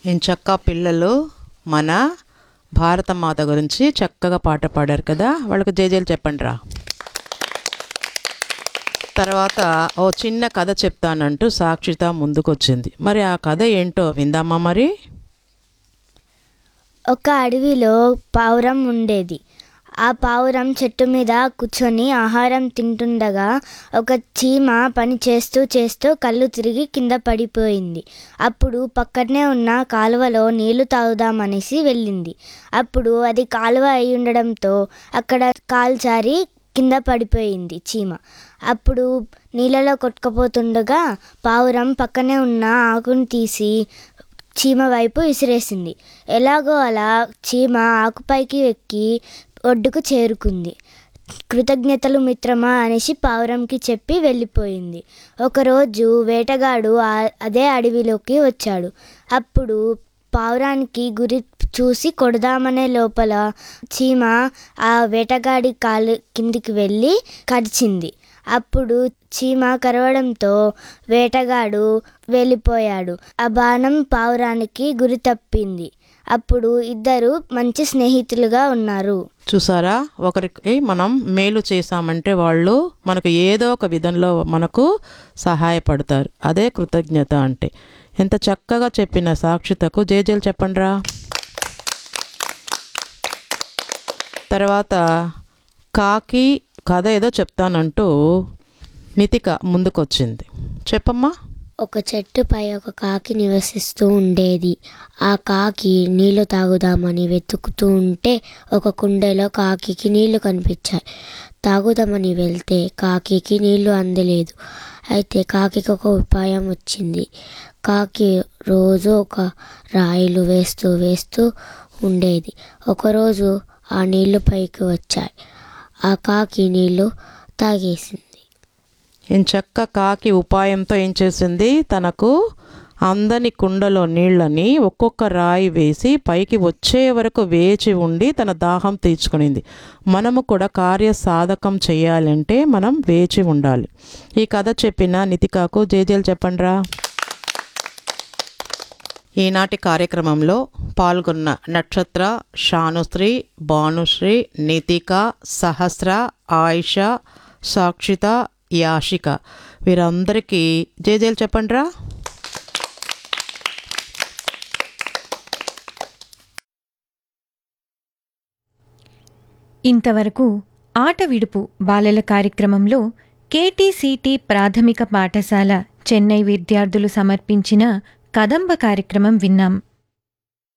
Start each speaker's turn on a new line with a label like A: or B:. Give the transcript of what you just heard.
A: ఇంచక్క పిల్లలు మన భారతమాత గురించి చక్కగా పాట పాడారు కదా వాళ్ళకి జేజేలు చెప్పండి రా తర్వాత ఓ చిన్న కథ చెప్తానంటూ సాక్షిత ముందుకొచ్చింది మరి ఆ కథ ఏంటో విందామా మరి
B: ఒక అడవిలో పావురం ఉండేది ఆ పావురం చెట్టు మీద కూర్చొని ఆహారం తింటుండగా ఒక చీమ పని చేస్తూ చేస్తూ కళ్ళు తిరిగి కింద పడిపోయింది అప్పుడు పక్కనే ఉన్న కాలువలో నీళ్లు తాగుదామనేసి వెళ్ళింది అప్పుడు అది కాలువ అయి ఉండడంతో అక్కడ కాలు జారి కింద పడిపోయింది చీమ అప్పుడు నీళ్ళలో కొట్టుకుపోతుండగా పావురం పక్కనే ఉన్న ఆకును తీసి చీమ వైపు విసిరేసింది ఎలాగో అలా చీమ ఆకుపైకి ఎక్కి ఒడ్డుకు చేరుకుంది కృతజ్ఞతలు మిత్రమా అనేసి పావురంకి చెప్పి వెళ్ళిపోయింది ఒకరోజు వేటగాడు ఆ- అదే అడవిలోకి వచ్చాడు అప్పుడు పావురానికి గురి చూసి కొడదామనే లోపల చీమ ఆ వేటగాడి కాలు కిందికి వెళ్ళి కరిచింది అప్పుడు చీమ కరవడంతో వేటగాడు వెళ్ళిపోయాడు ఆ బాణం పావురానికి గురి తప్పింది అప్పుడు ఇద్దరు మంచి స్నేహితులుగా ఉన్నారు
A: చూసారా ఒకరికి మనం మేలు చేశామంటే వాళ్ళు మనకు ఏదో ఒక విధంలో మనకు సహాయపడతారు అదే కృతజ్ఞత అంటే ఎంత చక్కగా చెప్పిన సాక్షితకు జేజేలు చెప్పండిరా తర్వాత కాకి కథ ఏదో చెప్తానంటూ నితిక ముందుకొచ్చింది చెప్పమ్మా
B: ఒక చెట్టుపై ఒక కాకి నివసిస్తూ ఉండేది ఆ కాకి నీళ్లు తాగుదామని వెతుకుతూ ఉంటే ఒక కుండలో కాకికి నీళ్లు కనిపించాయి తాగుదామని వెళ్తే కాకికి నీళ్లు అందలేదు అయితే కాకికి ఒక ఉపాయం వచ్చింది కాకి రోజు ఒక రాయిలు వేస్తూ వేస్తూ ఉండేది ఒకరోజు ఆ నీళ్లు పైకి వచ్చాయి ఆ కాకి నీళ్లు తాగేసింది
A: ఎంచక్క కాకి ఉపాయంతో ఏం చేసింది తనకు అందని కుండలో నీళ్ళని ఒక్కొక్క రాయి వేసి పైకి వచ్చే వరకు వేచి ఉండి తన దాహం తీర్చుకునింది మనము కూడా కార్య సాధకం చేయాలంటే మనం వేచి ఉండాలి ఈ కథ చెప్పిన నితికాకు జేజేలు చెప్పండిరా ఈనాటి కార్యక్రమంలో పాల్గొన్న నక్షత్ర షానుశ్రీ భానుశ్రీ నితిక సహస్ర ఆయిష సాక్షిత యాషిక వీరందరికీ జేజేలు చెప్పండిరా
C: ఇంతవరకు ఆట విడుపు బాలల కార్యక్రమంలో కేటీసీటీ ప్రాథమిక పాఠశాల చెన్నై విద్యార్థులు సమర్పించిన కదంబ కార్యక్రమం విన్నాం